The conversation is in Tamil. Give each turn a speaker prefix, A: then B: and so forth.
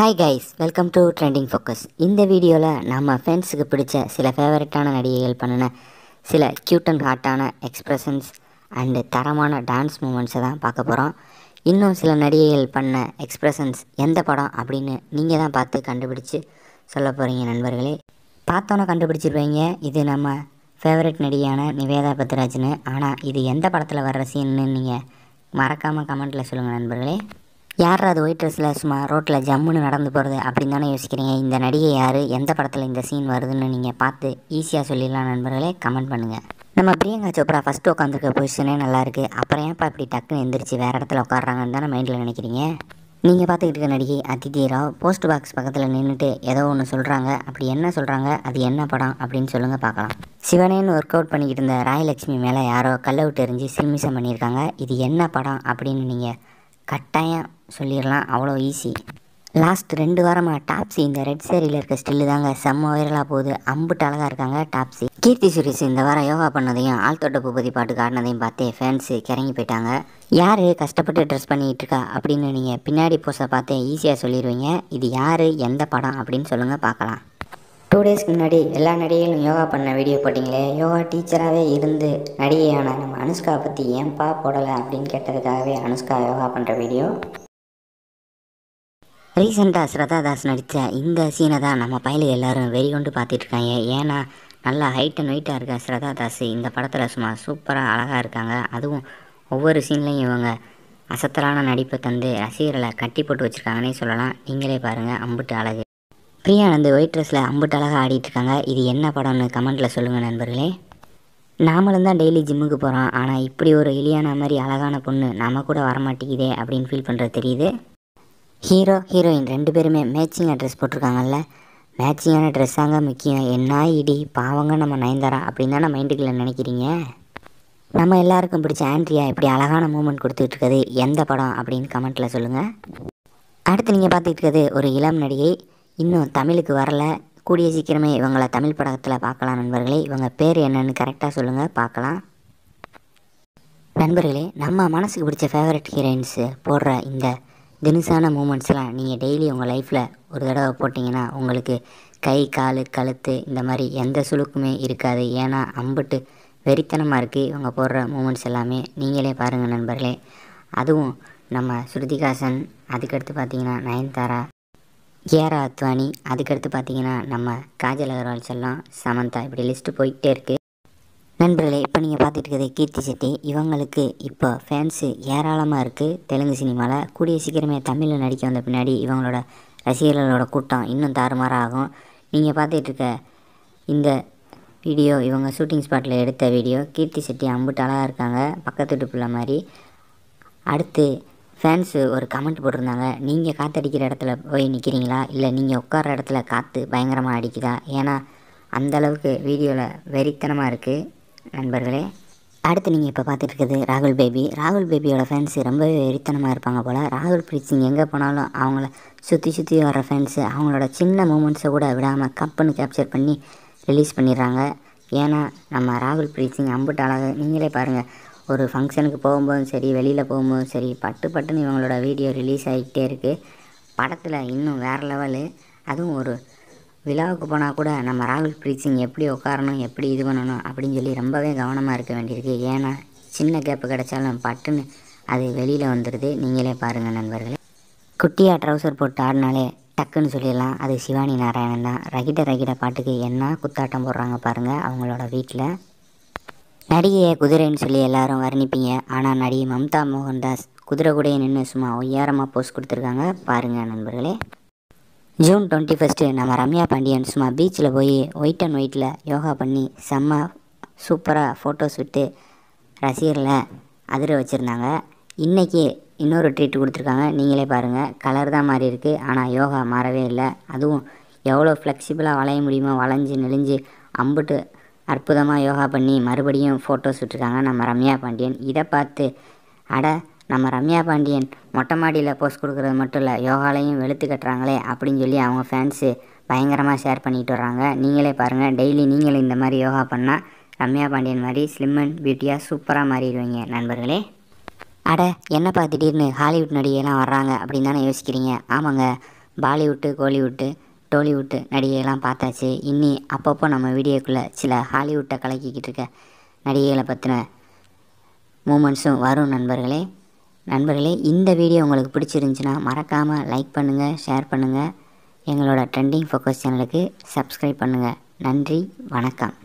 A: hi guys welcome to trending focus இந்த வீடியோவில் நம்ம ஃப்ரெண்ட்ஸுக்கு பிடிச்ச சில ஃபேவரட்டான நடிகைகள் பண்ணின சில க்யூட் அண்ட் ஹாட்டான எக்ஸ்ப்ரெஷன்ஸ் அண்டு தரமான டான்ஸ் மூமெண்ட்ஸை தான் பார்க்க போகிறோம் இன்னும் சில நடிகைகள் பண்ண எக்ஸ்ப்ரெஷன்ஸ் எந்த படம் அப்படின்னு நீங்கள் தான் பார்த்து கண்டுபிடிச்சு சொல்ல போகிறீங்க நண்பர்களே பார்த்தோன்னே கண்டுபிடிச்சிருப்பீங்க இது நம்ம ஃபேவரட் நடிகையான நிவேதா பத்ராஜ்னு ஆனால் இது எந்த படத்தில் வர்ற சீன்னு நீங்கள் மறக்காமல் கமெண்ட்டில் சொல்லுங்கள் நண்பர்களே யார் அது ஒயிட் ட்ரெஸ்ஸில் சும்மா ரோட்டில் ஜம்முன்னு நடந்து போகிறது அப்படின்னு தானே யோசிக்கிறீங்க இந்த நடிகை யார் எந்த படத்தில் இந்த சீன் வருதுன்னு நீங்கள் பார்த்து ஈஸியாக சொல்லிடலாம் நண்பர்களே கமெண்ட் பண்ணுங்கள் நம்ம பிரியங்கா சோப்ரா ஃபஸ்ட்டு உட்காந்துருக்க பொசிஷனே நல்லாயிருக்கு அப்புறம் ஏன்ப்பா இப்படி டக்குன்னு எந்திரிச்சு வேறு இடத்துல உட்காடுறாங்கன்னு தானே மைண்டில் நினைக்கிறீங்க நீங்கள் பார்த்துக்கிட்டு இருக்க நடிகை அதித்தி ராவ் போஸ்ட் பாக்ஸ் பக்கத்தில் நின்றுட்டு ஏதோ ஒன்று சொல்கிறாங்க அப்படி என்ன சொல்கிறாங்க அது என்ன படம் அப்படின்னு சொல்லுங்கள் பார்க்கலாம் சிவனேன்னு ஒர்க் அவுட் பண்ணிக்கிட்டு இருந்த ராயலட்சுமி மேலே யாரோ கல்லை விட்டு எறிஞ்சு சில்மிசம் பண்ணியிருக்காங்க இது என்ன படம் அப்படின்னு நீங்கள் கட்டாயம் சொல்லிடலாம் அவ்வளோ ஈஸி லாஸ்ட் ரெண்டு வாரமாக டாப்ஸி இந்த ரெட் சேரியில் இருக்க ஸ்டில்லு தாங்க செம்ம வைரலாக போகுது அம்புட்டு அழகாக இருக்காங்க டாப்ஸி கீர்த்தி சுரேஷ் இந்த வாரம் யோகா பண்ணதையும் ஆழ்த்தோட்ட பூபதி பாட்டு காட்டினதையும் பார்த்தே ஃபேன்ஸு கிறங்கி போயிட்டாங்க யார் கஷ்டப்பட்டு ட்ரெஸ் பண்ணிகிட்டு இருக்கா அப்படின்னு நீங்கள் பின்னாடி போஸை பார்த்தே ஈஸியாக சொல்லிடுவீங்க இது யார் எந்த படம் அப்படின்னு சொல்லுங்கள் பார்க்கலாம் டூ டேஸ்க்கு முன்னாடி எல்லா நடிகைகளும் யோகா பண்ண வீடியோ போட்டிங்களே யோகா டீச்சராகவே இருந்து நடிகையான நம்ம அனுஷ்கா பற்றி ஏன்பா போடலை அப்படின்னு கேட்டதுக்காகவே அனுஷ்கா யோகா பண்ணுற வீடியோ ரீசெண்டாக ஸ்ரதா தாஸ் நடித்த இந்த சீனை தான் நம்ம பயலுக எல்லாரும் வெறி கொண்டு பார்த்துட்டு இருக்காங்க ஏன்னா நல்லா ஹைட் அண்ட் வெயிட்டாக இருக்க ஸ்ரதா தாஸ் இந்த படத்தில் சும்மா சூப்பராக அழகாக இருக்காங்க அதுவும் ஒவ்வொரு சீன்லேயும் இவங்க அசத்தலான நடிப்பை தந்து ரசிகர்களை கட்டி போட்டு வச்சுருக்காங்கன்னே சொல்லலாம் நீங்களே பாருங்கள் அம்புட்டு அழகு பிரியானந்த் ஒயிட் ட்ரெஸ்ஸில் அம்புட்டு அழகாக ஆடிட்டு இருக்காங்க இது என்ன படம்னு கமெண்ட்டில் சொல்லுங்கள் நண்பர்களே நாமளும் தான் டெய்லி ஜிம்முக்கு போகிறோம் ஆனால் இப்படி ஒரு எலியான மாதிரி அழகான பொண்ணு நாம கூட வரமாட்டேங்குதே அப்படின்னு ஃபீல் பண்ணுறது தெரியுது ஹீரோ ஹீரோயின் ரெண்டு பேருமே மேட்சிங்காக ட்ரெஸ் போட்டிருக்காங்கல்ல மேட்சிங்கான ட்ரெஸ்ஸாங்க முக்கியம் என்ன இடி பாவங்க நம்ம நயன்தாரா அப்படின்னு தானே மைண்டுக்குள்ளே நினைக்கிறீங்க நம்ம எல்லாருக்கும் பிடிச்ச ஆண்ட்ரியா இப்படி அழகான மூமெண்ட் கொடுத்துட்டு இருக்கிறது எந்த படம் அப்படின்னு கமெண்ட்டில் சொல்லுங்கள் அடுத்து நீங்கள் பார்த்துட்டு இருக்கிறது ஒரு இளம் நடிகை இன்னும் தமிழுக்கு வரல கூடிய சீக்கிரமே இவங்கள தமிழ் படத்தில் பார்க்கலாம் நண்பர்களே இவங்க பேர் என்னன்னு கரெக்டாக சொல்லுங்கள் பார்க்கலாம் நண்பர்களே நம்ம மனசுக்கு பிடிச்ச ஃபேவரட் ஹீரோயின்ஸு போடுற இந்த தினுசான மூமெண்ட்ஸ்லாம் நீங்கள் டெய்லி உங்கள் லைஃப்பில் ஒரு தடவை போட்டிங்கன்னா உங்களுக்கு கை கால் கழுத்து இந்த மாதிரி எந்த சுளுக்குமே இருக்காது ஏன்னா அம்புட்டு வெறித்தனமாக இருக்குது இவங்க போடுற மூமெண்ட்ஸ் எல்லாமே நீங்களே பாருங்கள் நண்பர்களே அதுவும் நம்ம ஸ்ருதிகாசன் அதுக்கடுத்து பார்த்தீங்கன்னா நயன்தாரா ஏரா அத்வானி அதுக்கடுத்து பார்த்தீங்கன்னா நம்ம காஜல் அகர்வால் செல்லம் சமந்தா இப்படி லிஸ்ட்டு போயிட்டே இருக்குது நண்பர்களே இப்போ நீங்கள் பார்த்துட்டு இருக்கிறது கீர்த்தி செட்டி இவங்களுக்கு இப்போ ஃபேன்ஸு ஏராளமாக இருக்குது தெலுங்கு சினிமாவில் கூடிய சீக்கிரமே தமிழில் நடிக்க வந்த பின்னாடி இவங்களோட ரசிகர்களோட கூட்டம் இன்னும் தாறுமாறாக ஆகும் நீங்கள் பார்த்துட்டு இருக்க இந்த வீடியோ இவங்க ஷூட்டிங் ஸ்பாட்டில் எடுத்த வீடியோ கீர்த்தி செட்டி அம்புட்டு அழகாக இருக்காங்க பக்கத்து வீட்டு பிள்ளை மாதிரி அடுத்து ஃபேன்ஸு ஒரு கமெண்ட் போட்டிருந்தாங்க நீங்கள் காற்றடிக்கிற இடத்துல போய் நிற்கிறீங்களா இல்லை நீங்கள் உட்கார இடத்துல காற்று பயங்கரமாக அடிக்குதா ஏன்னா அந்தளவுக்கு வீடியோவில் வெறித்தனமாக இருக்குது நண்பர்களே அடுத்து நீங்கள் இப்போ பார்த்துட்டு இருக்கிறது ராகுல் பேபி ராகுல் பேபியோட ஃபேன்ஸு ரொம்பவே வெறித்தனமாக இருப்பாங்க போல் ராகுல் பிரீத் சிங் எங்கே போனாலும் அவங்கள சுற்றி சுற்றி வர்ற ஃபேன்ஸு அவங்களோட சின்ன மூமெண்ட்ஸை கூட விடாமல் கப்புன்னு கேப்சர் பண்ணி ரிலீஸ் பண்ணிடுறாங்க ஏன்னா நம்ம ராகுல் பிரீத் சிங் அம்புட்டு அழகு நீங்களே பாருங்கள் ஒரு ஃபங்க்ஷனுக்கு போகும்போதும் சரி வெளியில் போகும்போதும் சரி பட்டு பட்டுன்னு இவங்களோட வீடியோ ரிலீஸ் ஆகிக்கிட்டே இருக்குது படத்தில் இன்னும் வேறு லெவலு அதுவும் ஒரு விழாவுக்கு போனால் கூட நம்ம ராகுல் பிரீத் சிங் எப்படி உட்காரணும் எப்படி இது பண்ணணும் அப்படின்னு சொல்லி ரொம்பவே கவனமாக இருக்க வேண்டியிருக்கு ஏன்னா சின்ன கேப்பு கிடைச்சாலும் பட்டுன்னு அது வெளியில் வந்துடுது நீங்களே பாருங்கள் நண்பர்களே குட்டியாக ட்ரௌசர் போட்டு ஆடினாலே டக்குன்னு சொல்லிடலாம் அது சிவானி நாராயணன் தான் ரகிட ரகிட பாட்டுக்கு என்ன குத்தாட்டம் போடுறாங்க பாருங்கள் அவங்களோட வீட்டில் நடிகையை குதிரைன்னு சொல்லி எல்லாரும் வர்ணிப்பீங்க ஆனால் நடிகை மம்தா மோகன்தாஸ் குதிரை கூடயே நின்று சும்மா ஒய்யாரமாக போஸ்ட் கொடுத்துருக்காங்க பாருங்கள் நண்பர்களே ஜூன் டுவெண்ட்டி ஃபஸ்ட்டு நம்ம ரம்யா பாண்டியன் சும்மா பீச்சில் போய் ஒயிட் அண்ட் ஒயிட்டில் யோகா பண்ணி செம்ம சூப்பராக ஃபோட்டோஸ் விட்டு ரசிகர்களை அதிர வச்சுருந்தாங்க இன்றைக்கி இன்னொரு ட்ரீட் கொடுத்துருக்காங்க நீங்களே பாருங்கள் கலர் தான் மாறி இருக்குது ஆனால் யோகா மாறவே இல்லை அதுவும் எவ்வளோ ஃப்ளெக்சிபிளாக வளைய முடியுமோ வளைஞ்சு நெளிஞ்சு அம்புட்டு அற்புதமாக யோகா பண்ணி மறுபடியும் ஃபோட்டோஸ் விட்டுருக்காங்க நம்ம ரம்யா பாண்டியன் இதை பார்த்து அட நம்ம ரம்யா பாண்டியன் மொட்டை மாடியில் போஸ்ட் கொடுக்குறது மட்டும் இல்லை யோகாலையும் வெளுத்து கட்டுறாங்களே அப்படின்னு சொல்லி அவங்க ஃபேன்ஸு பயங்கரமாக ஷேர் பண்ணிட்டு வர்றாங்க நீங்களே பாருங்கள் டெய்லி நீங்களும் இந்த மாதிரி யோகா பண்ணால் ரம்யா பாண்டியன் மாதிரி ஸ்லிம் அண்ட் பியூட்டியாக சூப்பராக மாறிடுவீங்க நண்பர்களே அட என்னப்பா திடீர்னு ஹாலிவுட் நடிகைலாம் வர்றாங்க அப்படின்னு தானே யோசிக்கிறீங்க ஆமாங்க பாலிவுட்டு கோலிவுட்டு டோலிவுட்டு நடிகையெல்லாம் பார்த்தாச்சு இன்னி அப்பப்போ நம்ம வீடியோக்குள்ளே சில ஹாலிவுட்டை கலக்கிக்கிட்டு இருக்க நடிகைகளை பற்றின மூமெண்ட்ஸும் வரும் நண்பர்களே நண்பர்களே இந்த வீடியோ உங்களுக்கு பிடிச்சிருந்துச்சின்னா மறக்காமல் லைக் பண்ணுங்கள் ஷேர் பண்ணுங்கள் எங்களோட ட்ரெண்டிங் ஃபோக்கஸ் சேனலுக்கு சப்ஸ்கிரைப் பண்ணுங்கள் நன்றி வணக்கம்